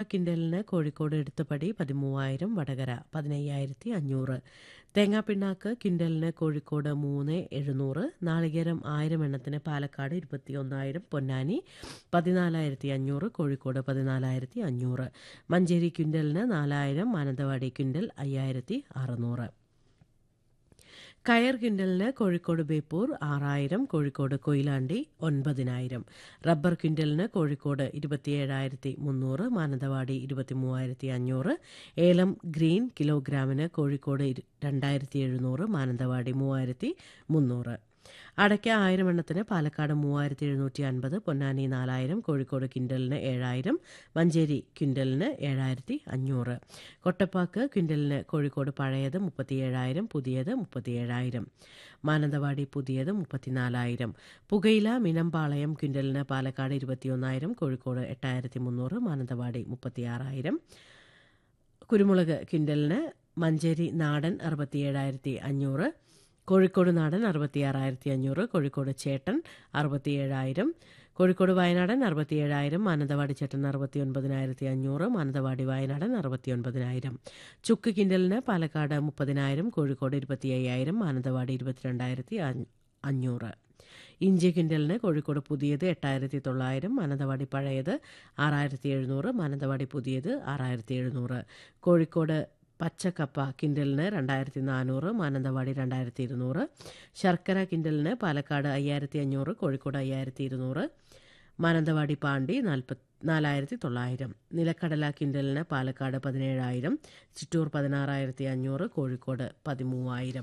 കിൻഡലിന് കോഴിക്കോട് എടുത്തുപടി പതിമൂവായിരം വടകര പതിനയ്യായിരത്തി അഞ്ഞൂറ് തേങ്ങാപ്പിണ്ണാക്ക് കിൻഡലിന് കോഴിക്കോട് മൂന്ന് എഴുന്നൂറ് നാളികേരം ആയിരം എണ്ണത്തിന് പാലക്കാട് ഇരുപത്തി ഒന്നായിരം പൊന്നാനി പതിനാലായിരത്തി അഞ്ഞൂറ് കോഴിക്കോട് പതിനാലായിരത്തി അഞ്ഞൂറ് മഞ്ചേരി ക്വിൻ്റലിന് നാലായിരം മാനന്തവാടി ക്വിൻ്റൽ അയ്യായിരത്തി അറുന്നൂറ് കയർ കിൻഡലിന് കോഴിക്കോട് ബേപ്പൂർ ആറായിരം കോഴിക്കോട് കൊയിലാണ്ടി ഒൻപതിനായിരം റബ്ബർ ക്വിൻ്റലിന് കോഴിക്കോട് ഇരുപത്തിയേഴായിരത്തി മുന്നൂറ് മാനന്തവാടി ഇരുപത്തി മൂവായിരത്തി അഞ്ഞൂറ് ഏലം ഗ്രീൻ കിലോഗ്രാമിന് കോഴിക്കോട് ഇരു- രണ്ടായിരത്തി എഴുന്നൂറ് മാനന്തവാടി മൂവായിരത്തി മുന്നൂറ് അടയ്ക്ക ആയിരം എണ്ണത്തിന് പാലക്കാട് മൂവായിരത്തി എഴുന്നൂറ്റി അൻപത് പൊന്നാനി നാലായിരം കോഴിക്കോട് കിൻഡലിന് ഏഴായിരം മഞ്ചേരി ക്വിൻ്റലിന് ഏഴായിരത്തി അഞ്ഞൂറ് കൊട്ടപ്പാക്ക് ക്വിൻ്റലിന് കോഴിക്കോട് പഴയത് മുപ്പത്തിയേഴായിരം പുതിയത് മുപ്പത്തിയേഴായിരം മാനന്തവാടി പുതിയത് മുപ്പത്തിനാലായിരം പുകയില മിനമ്പാളയം ക്വിൻ്റലിന് പാലക്കാട് ഇരുപത്തിയൊന്നായിരം കോഴിക്കോട് എട്ടായിരത്തി മുന്നൂറ് മാനന്തവാടി മുപ്പത്തിയാറായിരം കുരുമുളക് ക്വിൻ്റലിന് മഞ്ചേരി നാടൻ അറുപത്തിയേഴായിരത്തി അഞ്ഞൂറ് കോഴിക്കോട് നാടൻ അറുപത്തിയാറായിരത്തി അഞ്ഞൂറ് കോഴിക്കോട് ചേട്ടൻ അറുപത്തിയേഴായിരം കോഴിക്കോട് വയനാടൻ അറുപത്തിയേഴായിരം മാനന്തവാടി ചേട്ടൻ അറുപത്തി ഒൻപതിനായിരത്തി അഞ്ഞൂറ് മാനന്തവാടി വയനാടൻ അറുപത്തി ഒൻപതിനായിരം ചുക്ക് കിൻഡലിന് പാലക്കാട് മുപ്പതിനായിരം കോഴിക്കോട് ഇരുപത്തി അയ്യായിരം മാനന്തവാടി ഇരുപത്തിരണ്ടായിരത്തി അഞ്ഞ- അഞ്ഞൂറ് ഇഞ്ചി കിൻഡലിന് കോഴിക്കോട് പുതിയത് എട്ടായിരത്തി തൊള്ളായിരം മാനന്തവാടി പഴയത് ആറായിരത്തി എഴുന്നൂറ് മാനന്തവാടി പുതിയത് ആറായിരത്തി എഴുന്നൂറ് കോഴിക്കോട് പച്ചക്കപ്പ കിൻഡലിന് രണ്ടായിരത്തി നാനൂറ് മാനന്തവാടി രണ്ടായിരത്തി ഇരുന്നൂറ് ശർക്കര കിൻഡലിന് പാലക്കാട് അയ്യായിരത്തി അഞ്ഞൂറ് കോഴിക്കോട് അയ്യായിരത്തി ഇരുന്നൂറ് മാനന്തവാടി പാണ്ടി നാൽപ്പത്തി നാലായിരത്തി തൊള്ളായിരം നിലക്കടല കിൻഡലിന് പാലക്കാട് പതിനേഴായിരം ചിറ്റൂർ പതിനാറായിരത്തി അഞ്ഞൂറ് കോഴിക്കോട് പതിമൂവായിരം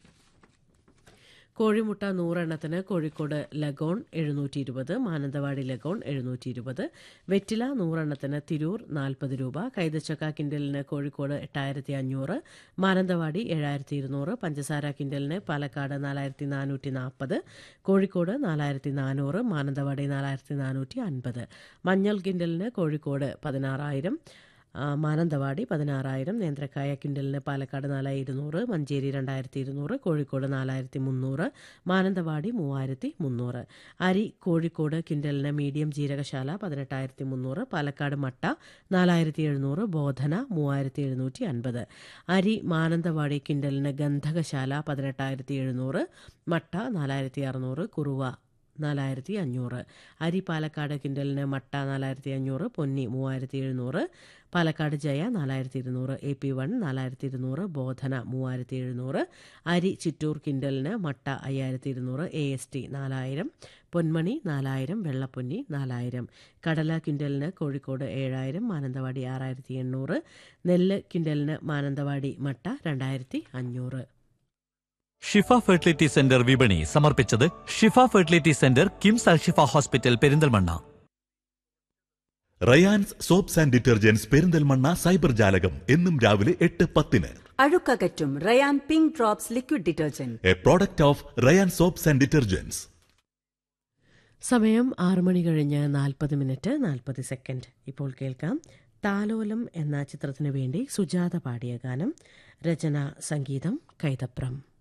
കോഴിമുട്ട നൂറെണ്ണത്തിന് കോഴിക്കോട് ലഗോൺ എഴുന്നൂറ്റി ഇരുപത് മാനന്തവാടി ലഗോൺ എഴുന്നൂറ്റി ഇരുപത് വെറ്റില നൂറെണ്ണത്തിന് തിരൂർ നാൽപ്പത് രൂപ കൈതച്ചക്ക കിൻഡലിന് കോഴിക്കോട് എട്ടായിരത്തി അഞ്ഞൂറ് മാനന്തവാടി ഏഴായിരത്തി ഇരുന്നൂറ് പഞ്ചസാര കിൻഡലിന് പാലക്കാട് നാലായിരത്തി നാനൂറ്റി നാൽപ്പത് കോഴിക്കോട് നാലായിരത്തി നാനൂറ് മാനന്തവാടി നാലായിരത്തി നാനൂറ്റി അൻപത് മഞ്ഞൾ കിൻഡലിന് കോഴിക്കോട് പതിനാറായിരം ആ, മാനന്തവാടി പതിനാറായിരം നേന്ത്രക്കായ കിൻഡലിന് പാലക്കാട് നാലായിരത്തി ഇരുന്നൂറ് മഞ്ചേരി രണ്ടായിരത്തി ഇരുന്നൂറ് കോഴിക്കോട് നാലായിരത്തി മുന്നൂറ് മാനന്തവാടി മൂവായിരത്തി മുന്നൂറ് അരി കോഴിക്കോട് കിൻഡലിന് മീഡിയം ജീരകശാല പതിനെട്ടായിരത്തി മുന്നൂറ് പാലക്കാട് മട്ട നാലായിരത്തി എഴുന്നൂറ് ബോധന മൂവായിരത്തി എഴുന്നൂറ്റി അൻപത് അരി മാനന്തവാടി കിൻഡലിന് ഗന്ധകശാല പതിനെട്ടായിരത്തി എഴുന്നൂറ് മട്ട നാലായിരത്തി അറുന്നൂറ് കുറുവ നാലായിരത്തി അഞ്ഞൂറ് അരി പാലക്കാട് കിൻഡലിന് മട്ട നാലായിരത്തി അഞ്ഞൂറ് പൊന്നി മൂവായിരത്തി എഴുന്നൂറ് പാലക്കാട് ജയ നാലായിരത്തി ഇരുന്നൂറ് എ പി വൺ നാലായിരത്തി ഇരുന്നൂറ് ബോധന മൂവായിരത്തി എഴുന്നൂറ് അരി ചിറ്റൂർ കിൻഡലിന് മട്ട അയ്യായിരത്തി ഇരുന്നൂറ് എ എസ് ടി നാലായിരം പൊന്മണി നാലായിരം വെള്ളപ്പൊന്നി നാലായിരം കടല കിൻഡലിന് കോഴിക്കോട് ഏഴായിരം മാനന്തവാടി ആറായിരത്തി എണ്ണൂറ് നെല്ല് കിൻഡലിന് മാനന്തവാടി മട്ട രണ്ടായിരത്തി അഞ്ഞൂറ് ഷിഫ ഫെർട്ടിലിറ്റി സെന്റർ വിപണി സമർപ്പിച്ചത് Shifa fertility centre KIMS Al Shifa hospital Perinthalmanna Rayans soaps and detergents Perinthalmanna cyber ജാലകം എന്നും രാവിലെ എട്ട് പത്തിന് അഴുക്കകറ്റും Rayan pink drops liquid detergent a product of Rayan soaps and detergents സമയം ആറ് മണി കഴിഞ്ഞ് നാൽപ്പത് മിനിറ്റ് നാൽപ്പത് സെക്കൻഡ് ഇപ്പോൾ കേൾക്കാം താലോലം എന്ന ചിത്രത്തിനു വേണ്ടി സുജാത പാടിയ ഗാനം രചന സംഗീതം കൈതപ്രം